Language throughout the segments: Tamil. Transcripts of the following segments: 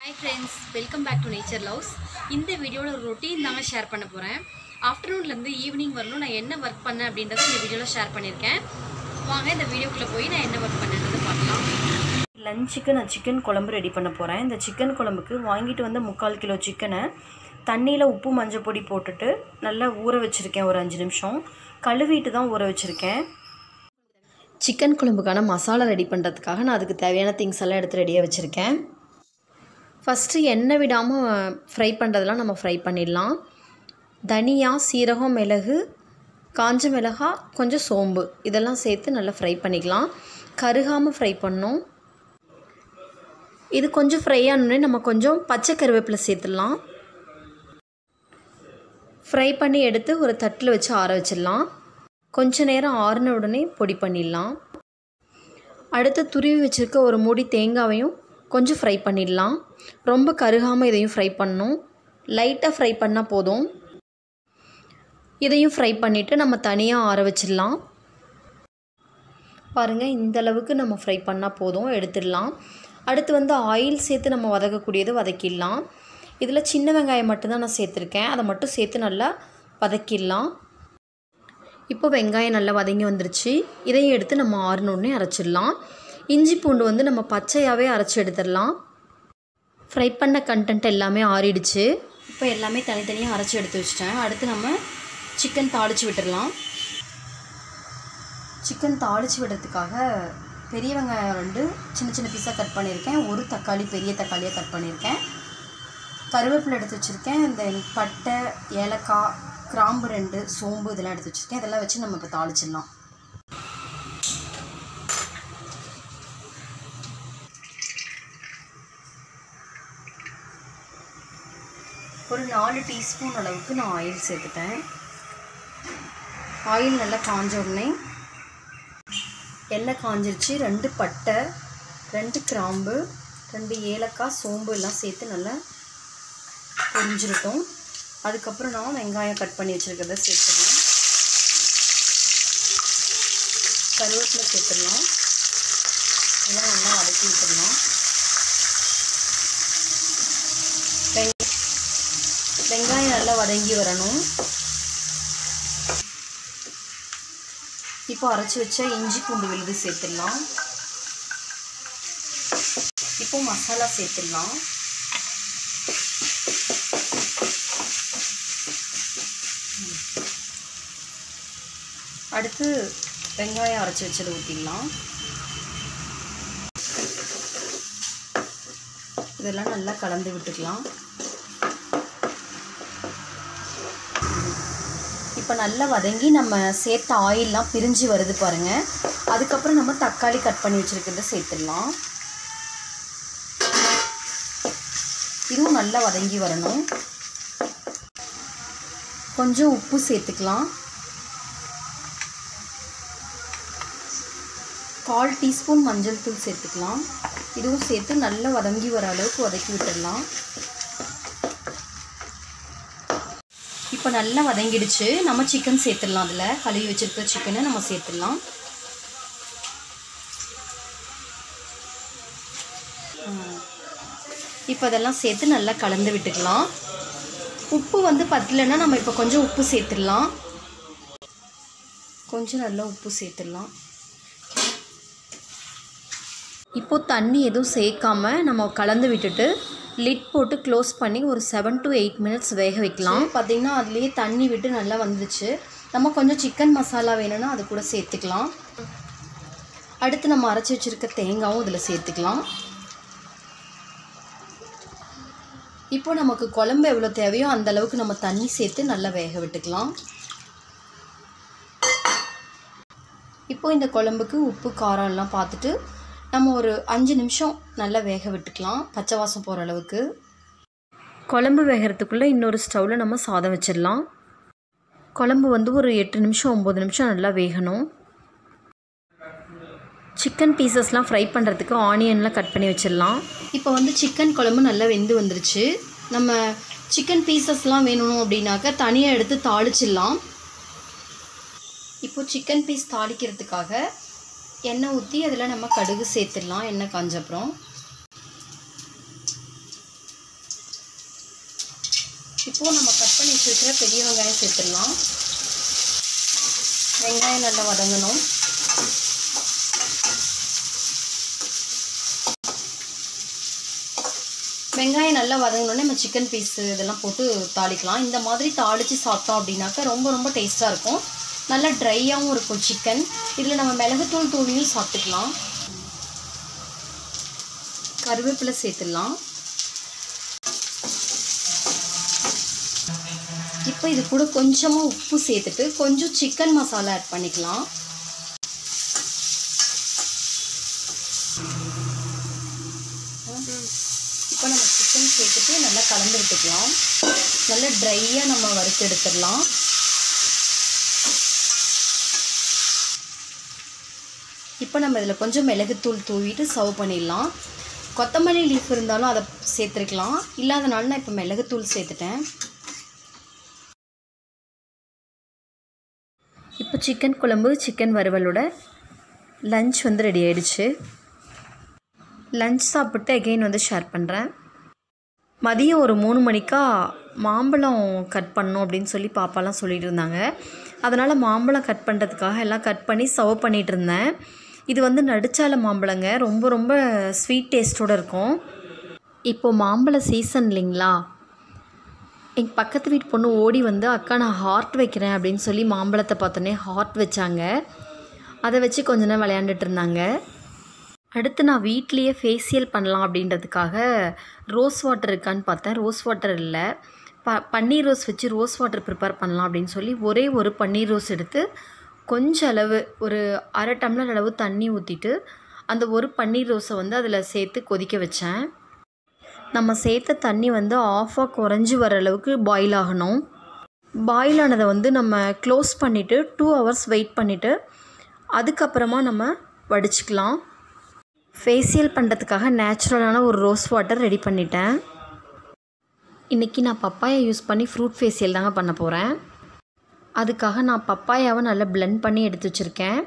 hi friends welcome back to nature loves இந்த வீடியோவில் ஒரு ரொட்டீன் தாங்க ஷேர் பண்ண போகிறேன் ஆஃப்டர்நூன்லேருந்து ஈவினிங் வரலும் நான் என்ன ஒர்க் பண்ணேன் அப்படின்றத இந்த வீடியோவில் ஷேர் பண்ணியிருக்கேன் வாங்க இந்த வீடியோக்குள்ளே போய் நான் என்ன ஒர்க் பண்ணேன்றதை பார்க்கலாம் லஞ்சுக்கு நான் சிக்கன் குழம்பு ரெடி பண்ண போகிறேன் இந்த சிக்கன் குழம்புக்கு வாங்கிட்டு வந்த முக்கால் கிலோ சிக்கனை தண்ணியில் உப்பு மஞ்சள் பொடி போட்டுட்டு நல்லா ஊற வச்சுருக்கேன் ஒரு அஞ்சு நிமிஷம் கழுவிட்டு தான் ஊற வச்சுருக்கேன் சிக்கன் குழம்புக்கான மசாலா ரெடி பண்ணுறதுக்காக நான் அதுக்கு தேவையான திங்ஸ் எல்லாம் எடுத்து ரெடியாக வச்சுருக்கேன் ஃபஸ்ட்டு எண்ணெய் விடாமல் ஃப்ரை பண்ணுறதெல்லாம் நம்ம ஃப்ரை பண்ணிடலாம் தனியா சீரகம் மிளகு காஞ்ச மிளகா கொஞ்சம் சோம்பு இதெல்லாம் சேர்த்து நல்லா ஃப்ரை பண்ணிக்கலாம் கருகாமல் ஃப்ரை பண்ணணும் இது கொஞ்சம் ஃப்ரை ஆனோடனே நம்ம கொஞ்சம் பச்சை கருவேப்பிலை சேர்த்துடலாம் ஃப்ரை பண்ணி எடுத்து ஒரு தட்டில் வச்சு ஆற வச்சிடலாம் கொஞ்ச நேரம் ஆறின உடனே பொடி பண்ணிடலாம் அடுத்து துருவி வச்சுருக்க ஒரு மூடி தேங்காவையும் கொஞ்சம் ஃப்ரை பண்ணிடலாம் ரொம்ப கருகாமல் இதையும் ஃப்ரை பண்ணணும் லைட்டாக ஃப்ரை பண்ணால் போதும் இதையும் ஃப்ரை பண்ணிவிட்டு நம்ம தனியாக ஆற வச்சிடலாம் பாருங்கள் இந்த அளவுக்கு நம்ம ஃப்ரை பண்ணால் போதும் எடுத்துடலாம் அடுத்து வந்து ஆயில் சேர்த்து நம்ம வதக்கக்கூடியது வதக்கிடலாம் இதில் சின்ன வெங்காயம் மட்டும்தான் நான் சேர்த்துருக்கேன் அதை மட்டும் சேர்த்து நல்லா வதக்கிடலாம் இப்போ வெங்காயம் நல்லா வதங்கி வந்துருச்சு இதையும் எடுத்து நம்ம ஆறுனோடனே அரைச்சிடலாம் இஞ்சி பூண்டு வந்து நம்ம பச்சையாகவே அரைச்சி எடுத்துடலாம் ஃப்ரை பண்ண கண்டென்ட் எல்லாமே ஆறிடுச்சு இப்போ எல்லாமே தனித்தனியாக அரைச்சி எடுத்து வச்சிட்டேன் அடுத்து நம்ம சிக்கன் தாளித்து விட்டுடலாம் சிக்கன் தாளித்து விடுறதுக்காக பெரிய வெங்காயம் ரெண்டு சின்ன சின்ன பீஸாக கட் பண்ணியிருக்கேன் ஒரு தக்காளி பெரிய தக்காளியாக கட் பண்ணியிருக்கேன் கருவேப்பிலை எடுத்து வச்சுருக்கேன் இந்த பட்டை ஏலக்காய் கிராம்பு ரெண்டு சோம்பு இதெல்லாம் எடுத்து வச்சுருக்கேன் இதெல்லாம் வச்சு நம்ம இப்போ தாளிச்சிடலாம் ஒரு நாலு டீஸ்பூன் அளவுக்கு நான் ஆயில் சேர்த்துட்டேன் ஆயில் நல்லா காஞ்ச உடனே எண்ணெய் காஞ்சிருச்சு ரெண்டு பட்டை ரெண்டு கிராம்பு ரெண்டு ஏலக்காய் சோம்பு எல்லாம் சேர்த்து நல்லா பொரிஞ்சிருக்கும் அதுக்கப்புறம் நான் வெங்காயம் கட் பண்ணி வச்சுருக்கிறத சேர்த்துடலாம் கருவேப்பிலை சேர்த்துடலாம் இதெல்லாம் நல்லா வதக்கி விட்டுடலாம் வெங்க வெங்காயம் நல்லா வதங்கி வரணும் இப்போ அரைச்சி வச்ச இஞ்சி பூண்டு விழுது சேர்த்துடலாம் இப்போ மசாலா சேர்த்துடலாம் அடுத்து வெங்காயம் அரைச்சி வச்சதை ஊற்றிடலாம் இதெல்லாம் நல்லா கலந்து விட்டுக்கலாம் இப்போ நல்லா வதங்கி நம்ம சேர்த்த ஆயிலெலாம் பிரிஞ்சு வருது பாருங்கள் அதுக்கப்புறம் நம்ம தக்காளி கட் பண்ணி வச்சுருக்கிறத சேர்த்துடலாம் இதுவும் நல்லா வதங்கி வரணும் கொஞ்சம் உப்பு சேர்த்துக்கலாம் கால் டீஸ்பூன் மஞ்சள் தூள் சேர்த்துக்கலாம் இதுவும் சேர்த்து நல்லா வதங்கி வர அளவுக்கு வதக்கி விட்டுடலாம் இப்போ நல்லா வதங்கிடுச்சு நம்ம சிக்கன் சேர்த்துடலாம் அதில் கழுவி வச்சுருக்க சிக்கனை நம்ம சேர்த்துடலாம் இப்போ அதெல்லாம் சேர்த்து நல்லா கலந்து விட்டுக்கலாம் உப்பு வந்து பத்தலைன்னா நம்ம இப்போ கொஞ்சம் உப்பு சேர்த்துடலாம் கொஞ்சம் நல்லா உப்பு சேர்த்துடலாம் இப்போது தண்ணி எதுவும் சேர்க்காம நம்ம கலந்து விட்டுட்டு லிட் போட்டு க்ளோஸ் பண்ணி ஒரு செவன் டு எயிட் மினிட்ஸ் வேக வைக்கலாம் பார்த்திங்கன்னா அதுலேயே தண்ணி விட்டு நல்லா வந்துச்சு நம்ம கொஞ்சம் சிக்கன் மசாலா வேணும்னா அது கூட சேர்த்துக்கலாம் அடுத்து நம்ம அரைச்சி வச்சுருக்க தேங்காவும் இதில் சேர்த்துக்கலாம் இப்போ நமக்கு குழம்பு எவ்வளோ தேவையோ அந்த அளவுக்கு நம்ம தண்ணி சேர்த்து நல்லா வேக விட்டுக்கலாம் இப்போ இந்த குழம்புக்கு உப்பு காரம் எல்லாம் பார்த்துட்டு நம்ம ஒரு அஞ்சு நிமிஷம் நல்லா வேக விட்டுக்கலாம் பச்சை வாசம் போகிற அளவுக்கு குழம்பு வேகிறதுக்குள்ளே இன்னொரு ஸ்டவ்வில் நம்ம சாதம் வச்சிடலாம் குழம்பு வந்து ஒரு எட்டு நிமிஷம் ஒம்பது நிமிஷம் நல்லா வேகணும் சிக்கன் பீசஸ்லாம் ஃப்ரை பண்ணுறதுக்கு ஆனியன்லாம் கட் பண்ணி வச்சிடலாம் இப்போ வந்து சிக்கன் குழம்பு நல்லா வெந்து வந்துருச்சு நம்ம சிக்கன் பீசஸ்லாம் வேணும் அப்படின்னாக்கா தனியாக எடுத்து தாளிச்சிடலாம் இப்போ சிக்கன் பீஸ் தாளிக்கிறதுக்காக எண்ணெய் ஊற்றி அதில் நம்ம கடுகு சேர்த்துடலாம் எண்ணெய் காஞ்சப்புறம் இப்போது நம்ம கட் பண்ணி வச்சுருக்கிற பெரிய வெங்காயம் சேர்த்துடலாம் வெங்காயம் நல்லா வதங்கணும் வெங்காயம் நல்லா வதங்கினோடனே நம்ம சிக்கன் பீஸு இதெல்லாம் போட்டு தாளிக்கலாம் இந்த மாதிரி தாளித்து சாப்பிட்டோம் அப்படின்னாக்கா ரொம்ப ரொம்ப டேஸ்ட்டாக இருக்கும் நல்லா ட்ரையாகவும் இருக்கும் சிக்கன் இதில் நம்ம மிளகுத்தூள் தூளியும் சாப்பிட்டுக்கலாம் கருவேப்பிலை சேர்த்துடலாம் இப்போ இது கூட கொஞ்சமாக உப்பு சேர்த்துட்டு கொஞ்சம் சிக்கன் மசாலா ஆட் பண்ணிக்கலாம் இப்போ நம்ம சிக்கன் சேர்த்துட்டு நல்லா கலந்து விட்டுக்கலாம் நல்லா ட்ரையாக நம்ம வறுத்து எடுத்துடலாம் இப்போ நம்ம இதில் கொஞ்சம் மிளகுத்தூள் தூவிட்டு சர்வ் பண்ணிடலாம் கொத்தமல்லி லீஃப் இருந்தாலும் அதை சேர்த்துருக்கலாம் இல்லாதனால நான் இப்போ மிளகுத்தூள் சேர்த்துட்டேன் இப்போ சிக்கன் குழம்பு சிக்கன் வறுவலோட லஞ்ச் வந்து ரெடி ஆயிடுச்சு லஞ்ச் சாப்பிட்டு அகெயின் வந்து ஷேர் பண்ணுறேன் மதியம் ஒரு மூணு மணிக்கா மாம்பழம் கட் பண்ணோம் அப்படின்னு சொல்லி பாப்பாலாம் சொல்லிட்டு இருந்தாங்க அதனால் மாம்பழம் கட் பண்ணுறதுக்காக எல்லாம் கட் பண்ணி சர்வ் பண்ணிகிட்டு இருந்தேன் இது வந்து நடுச்சால மாம்பழங்க ரொம்ப ரொம்ப ஸ்வீட் டேஸ்ட்டோடு இருக்கும் இப்போது மாம்பழ சீசன் இல்லைங்களா எங்கள் பக்கத்து வீட்டு பொண்ணு ஓடி வந்து அக்கா நான் ஹார்ட் வைக்கிறேன் அப்படின்னு சொல்லி மாம்பழத்தை பார்த்தோன்னே ஹார்ட் வச்சாங்க அதை வச்சு கொஞ்ச நேரம் விளையாண்டுட்டு இருந்தாங்க அடுத்து நான் வீட்லேயே ஃபேஷியல் பண்ணலாம் அப்படின்றதுக்காக ரோஸ் வாட்டர் இருக்கான்னு பார்த்தேன் ரோஸ் வாட்டர் இல்லை ப பன்னீர் ரோஸ் வச்சு ரோஸ் வாட்டர் ப்ரிப்பேர் பண்ணலாம் அப்படின்னு சொல்லி ஒரே ஒரு பன்னீர் ரோஸ் எடுத்து கொஞ்சம் அளவு ஒரு அரை டம்ளர் அளவு தண்ணி ஊற்றிட்டு அந்த ஒரு பன்னீர் ரோஸை வந்து அதில் சேர்த்து கொதிக்க வச்சேன் நம்ம சேர்த்த தண்ணி வந்து ஆஃபாக குறைஞ்சி வர அளவுக்கு பாயில் ஆகணும் பாயில் ஆனதை வந்து நம்ம க்ளோஸ் பண்ணிவிட்டு டூ ஹவர்ஸ் வெயிட் பண்ணிவிட்டு அதுக்கப்புறமா நம்ம வடிச்சுக்கலாம் ஃபேஷியல் பண்ணுறதுக்காக நேச்சுரலான ஒரு ரோஸ் வாட்டர் ரெடி பண்ணிட்டேன் இன்றைக்கி நான் பப்பாயா யூஸ் பண்ணி ஃப்ரூட் ஃபேஷியல் தாங்க பண்ண போகிறேன் அதுக்காக நான் பப்பாயாவை நல்லா பிளெண்ட் பண்ணி எடுத்து வச்சுருக்கேன்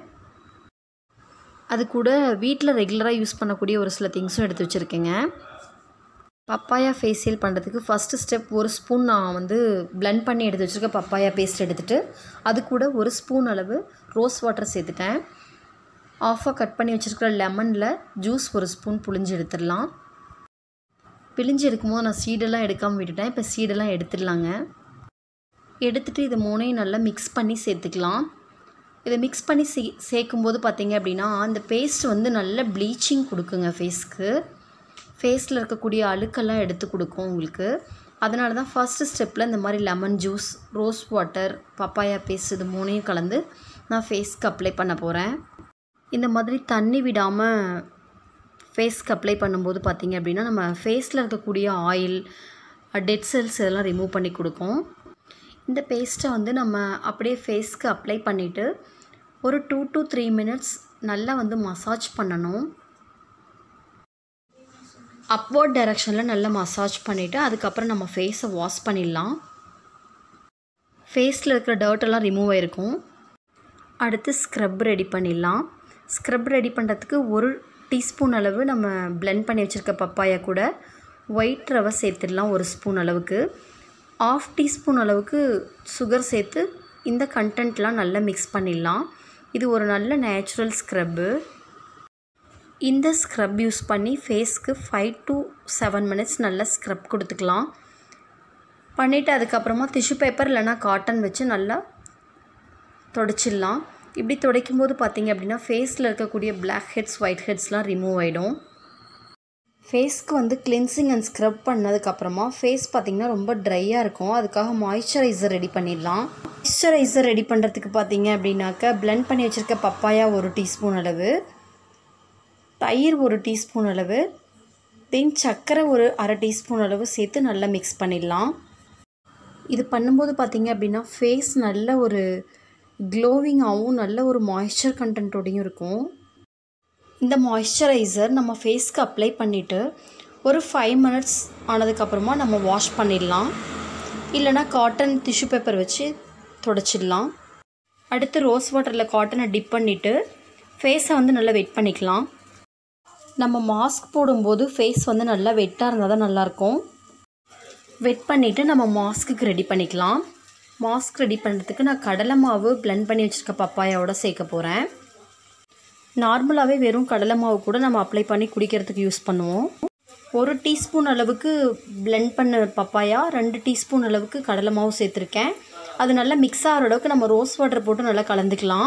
அது கூட வீட்டில் ரெகுலராக யூஸ் பண்ணக்கூடிய ஒரு சில திங்ஸும் எடுத்து வச்சுருக்கேங்க பப்பாயா ஃபேஷியல் பண்ணுறதுக்கு ஃபஸ்ட்டு ஸ்டெப் ஒரு ஸ்பூன் நான் வந்து பிளெண்ட் பண்ணி எடுத்து வச்சுருக்க பப்பாயா பேஸ்ட் எடுத்துகிட்டு அது கூட ஒரு ஸ்பூன் அளவு ரோஸ் வாட்டர் சேர்த்துட்டேன் ஆஃபாக கட் பண்ணி வச்சுருக்கிற லெமனில் ஜூஸ் ஒரு ஸ்பூன் புழிஞ்சு எடுத்துடலாம் பிழிஞ்சு எடுக்கும்போது நான் சீடெல்லாம் எடுக்காமல் விட்டுட்டேன் இப்போ சீடெல்லாம் எடுத்துடலாங்க எடுத்துகிட்டு இது மூணையும் நல்லா மிக்ஸ் பண்ணி சேர்த்துக்கலாம் இதை மிக்ஸ் பண்ணி சே சேர்க்கும்போது பார்த்தீங்க அப்படின்னா அந்த பேஸ்ட் வந்து நல்ல ப்ளீச்சிங் கொடுக்குங்க ஃபேஸ்க்கு ஃபேஸில் இருக்கக்கூடிய அழுக்கெல்லாம் எடுத்து கொடுக்கும் உங்களுக்கு அதனால தான் ஃபஸ்ட்டு ஸ்டெப்பில் இந்த மாதிரி lemon juice rose water papaya paste இது மூணையும் கலந்து நான் ஃபேஸ்க்கு அப்ளை பண்ண போகிறேன் இந்த மாதிரி தண்ணி விடாமல் ஃபேஸ்க்கு அப்ளை பண்ணும்போது பார்த்திங்க அப்படின்னா நம்ம ஃபேஸில் இருக்கக்கூடிய ஆயில் டெட் செல்ஸ் இதெல்லாம் ரிமூவ் பண்ணி கொடுக்கும் இந்த பேஸ்ட்டை வந்து நம்ம அப்படியே ஃபேஸ்க்கு அப்ளை பண்ணிவிட்டு ஒரு டூ டு த்ரீ மினிட்ஸ் நல்லா வந்து மசாஜ் பண்ணணும் அப்வர்ட் டைரக்ஷனில் நல்லா மசாஜ் பண்ணிவிட்டு அதுக்கப்புறம் நம்ம ஃபேஸை வாஷ் பண்ணிடலாம் ஃபேஸில் இருக்கிற டர்ட்டெல்லாம் ரிமூவ் ஆகிருக்கும் அடுத்து ஸ்க்ரப் ரெடி பண்ணிடலாம் ஸ்க்ரப் ரெடி பண்ணுறதுக்கு ஒரு டீஸ்பூன் அளவு நம்ம பிளெண்ட் பண்ணி வச்சுருக்க பப்பாயா கூட ஒயிட் ரவை சேர்த்துடலாம் ஒரு ஸ்பூன் அளவுக்கு ஆஃப் டீஸ்பூன் அளவுக்கு சுகர் சேர்த்து இந்த கண்டென்ட்லாம் நல்லா மிக்ஸ் பண்ணிடலாம் இது ஒரு நல்ல நேச்சுரல் ஸ்க்ரப்பு இந்த ஸ்க்ரப் யூஸ் பண்ணி ஃபேஸ்க்கு ஃபைவ் டு செவன் மினிட்ஸ் நல்லா ஸ்க்ரப் கொடுத்துக்கலாம் பண்ணிவிட்டு அதுக்கப்புறமா டிஷ்யூ பேப்பர் இல்லைனா காட்டன் வச்சு நல்லா தொடச்சிடலாம் இப்படி துடைக்கும் போது பார்த்தீங்க அப்படின்னா ஃபேஸில் இருக்கக்கூடிய பிளாக் ஹெட்ஸ் ஒயிட் ஹெட்ஸ்லாம் ரிமூவ் ஆகிடும் ஃபேஸ்க்கு வந்து கிளென்சிங் அண்ட் ஸ்க்ரப் பண்ணதுக்கப்புறமா ஃபேஸ் பார்த்திங்கன்னா ரொம்ப ட்ரையாக இருக்கும் அதுக்காக மாய்ஸ்சரைசர் ரெடி பண்ணிடலாம் மாய்ஸ்சரைசர் ரெடி பண்ணுறதுக்கு பார்த்தீங்க அப்படின்னாக்க பிளெண்ட் பண்ணி வச்சுருக்க பப்பாயா ஒரு டீஸ்பூன் அளவு தயிர் ஒரு டீஸ்பூன் அளவு தென் சர்க்கரை ஒரு அரை டீஸ்பூன் அளவு சேர்த்து நல்லா மிக்ஸ் பண்ணிடலாம் இது பண்ணும்போது பார்த்திங்க அப்படின்னா ஃபேஸ் நல்ல ஒரு க்ளோவிங்காகவும் நல்ல ஒரு மாய்ஸ்சர் கண்டென்ட்டோடையும் இருக்கும் இந்த மாய்ஸ்சரைசர் நம்ம ஃபேஸ்க்கு அப்ளை பண்ணிவிட்டு ஒரு ஃபைவ் மினிட்ஸ் ஆனதுக்கப்புறமா நம்ம வாஷ் பண்ணிடலாம் இல்லைனா காட்டன் டிஷ்யூ பேப்பர் வச்சு தொடச்சிடலாம் அடுத்து ரோஸ் வாட்டரில் காட்டனை டிப் பண்ணிவிட்டு ஃபேஸை வந்து நல்லா வெட் பண்ணிக்கலாம் நம்ம மாஸ்க் போடும்போது ஃபேஸ் வந்து நல்லா வெட்டாக இருந்தால் தான் நல்லாயிருக்கும் வெட் பண்ணிவிட்டு நம்ம மாஸ்க்குக்கு ரெடி பண்ணிக்கலாம் மாஸ்க் ரெடி பண்ணுறதுக்கு நான் கடலை மாவு blend பண்ணி வச்சுருக்க பப்பாயாவோட சேர்க்க போகிறேன் நார்மலாகவே வெறும் கடலை மாவு கூட நம்ம அப்ளை பண்ணி குடிக்கிறதுக்கு யூஸ் பண்ணுவோம் ஒரு டீஸ்பூன் அளவுக்கு blend பண்ண பப்பாயா ரெண்டு டீஸ்பூன் அளவுக்கு கடலை மாவு சேர்த்துருக்கேன் அது நல்லா மிக்ஸ் ஆகிற அளவுக்கு நம்ம ரோஸ் வாட்டர் போட்டு நல்லா கலந்துக்கலாம்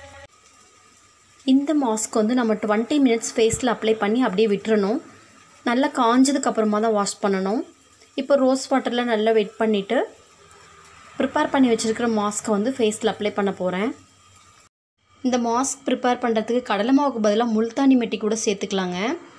இந்த மாஸ்க் வந்து நம்ம டுவெண்ட்டி மினிட்ஸ் ஃபேஸில் அப்ளை பண்ணி அப்படியே விட்டுறணும் நல்லா காஞ்சதுக்கு அப்புறமா தான் வாஷ் பண்ணணும் இப்போ ரோஸ் வாட்டரில் நல்லா வெட் பண்ணிவிட்டு ப்ரிப்பேர் பண்ணி வச்சுருக்கிற மாஸ்க்கை வந்து ஃபேஸில் அப்ளை பண்ண போகிறேன் இந்த மாஸ்க் ப்ரிப்பேர் பண்ணுறதுக்கு கடலை மாவுக்கு பதிலாக முல்தானி மெட்டி கூட சேர்த்துக்கலாங்க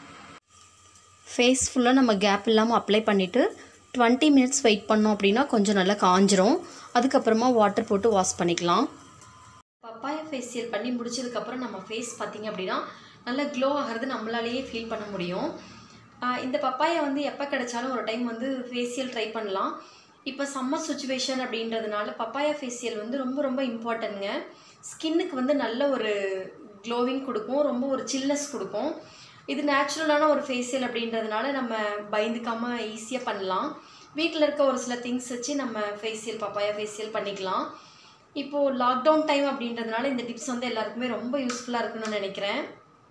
ஃபேஸ் ஃபுல்லாக நம்ம கேப் இல்லாமல் அப்ளை பண்ணிவிட்டு டுவெண்ட்டி மினிட்ஸ் வெயிட் பண்ணோம் அப்படின்னா கொஞ்சம் நல்லா காஞ்சிரும் அதுக்கப்புறமா வாட்டர் போட்டு வாஷ் பண்ணிக்கலாம் பப்பாயா ஃபேஷியல் பண்ணி முடிச்சதுக்கப்புறம் நம்ம ஃபேஸ் பார்த்திங்க அப்படின்னா நல்லா க்ளோ ஆகிறது நம்மளாலேயே ஃபீல் பண்ண முடியும் ஆஹ் இந்த பப்பாயா வந்து எப்போ கிடைச்சாலும் ஒரு டைம் வந்து ஃபேஷியல் ட்ரை பண்ணலாம் இப்போ சம்மர் சுச்சுவேஷன் அப்படின்றதுனால பப்பாயா ஃபேஷியல் வந்து ரொம்ப ரொம்ப இம்பார்ட்டன்ட்ங்க ஸ்கின்னுக்கு வந்து நல்ல ஒரு க்ளோவிங் கொடுக்கும் ரொம்ப ஒரு சில்னஸ் கொடுக்கும் இது நேச்சுரலான ஒரு ஃபேஷியல் அப்படின்றதுனால நம்ம பயந்துக்காமல் ஈஸியாக பண்ணலாம் வீட்டில் இருக்க ஒரு சில திங்ஸ் வச்சு நம்ம ஃபேஷியல் பப்பாயா ஃபேஷியல் பண்ணிக்கலாம் இப்போது லாக்டவுன் டைம் அப்படின்றதுனால இந்த டிப்ஸ் வந்து எல்லாருக்குமே ரொம்ப யூஸ்ஃபுல்லாக இருக்குன்னு நினைக்கிறேன்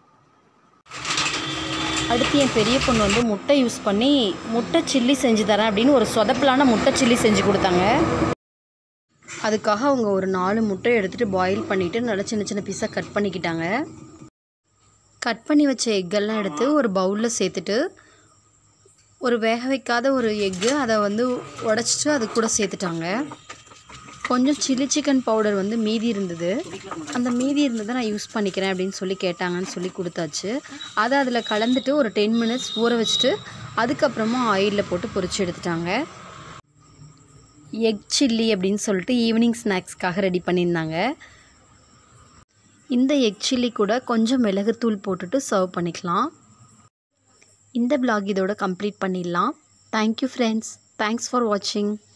அடுத்து என் பெரிய பொண்ணு வந்து முட்டை யூஸ் பண்ணி முட்டை சில்லி செஞ்சு தரேன் அப்படின்னு ஒரு சொதப்பலான முட்டை சில்லி செஞ்சு கொடுத்தாங்க அதுக்காக அவங்க ஒரு நாலு முட்டை எடுத்துகிட்டு பாயில் பண்ணிவிட்டு நல்லா சின்ன சின்ன பீஸாக கட் பண்ணிக்கிட்டாங்க கட் பண்ணி வச்ச எக்கெல்லாம் எடுத்து ஒரு பவுலில் சேர்த்துட்டு ஒரு வேக வைக்காத ஒரு எக்கு அதை வந்து உடச்சிட்டு அது கூட சேர்த்துட்டாங்க கொஞ்சம் சில்லி சிக்கன் பவுடர் வந்து மீதி இருந்தது அந்த மீதி இருந்ததை நான் யூஸ் பண்ணிக்கிறேன் அப்படின்னு சொல்லி கேட்டாங்கன்னு சொல்லி கொடுத்தாச்சு அதை அதில் கலந்துட்டு ஒரு டென் மினிட்ஸ் ஊற வச்சுட்டு அதுக்கப்புறமா ஆயிலில் போட்டு பொரிச்சு எடுத்துட்டாங்க எக் சில்லி அப்படின்னு சொல்லிட்டு ஈவினிங் ஸ்நாக்ஸ்க்காக ரெடி பண்ணியிருந்தாங்க இந்த எக் சில்லி கூட கொஞ்சம் மிளகுத்தூள் போட்டுட்டு சர்வ் பண்ணிக்கலாம் இந்த vlog இதோட கம்ப்ளீட் பண்ணிடலாம் தேங்க்யூ ஃப்ரெண்ட்ஸ் தேங்க்ஸ் ஃபார் வாட்சிங்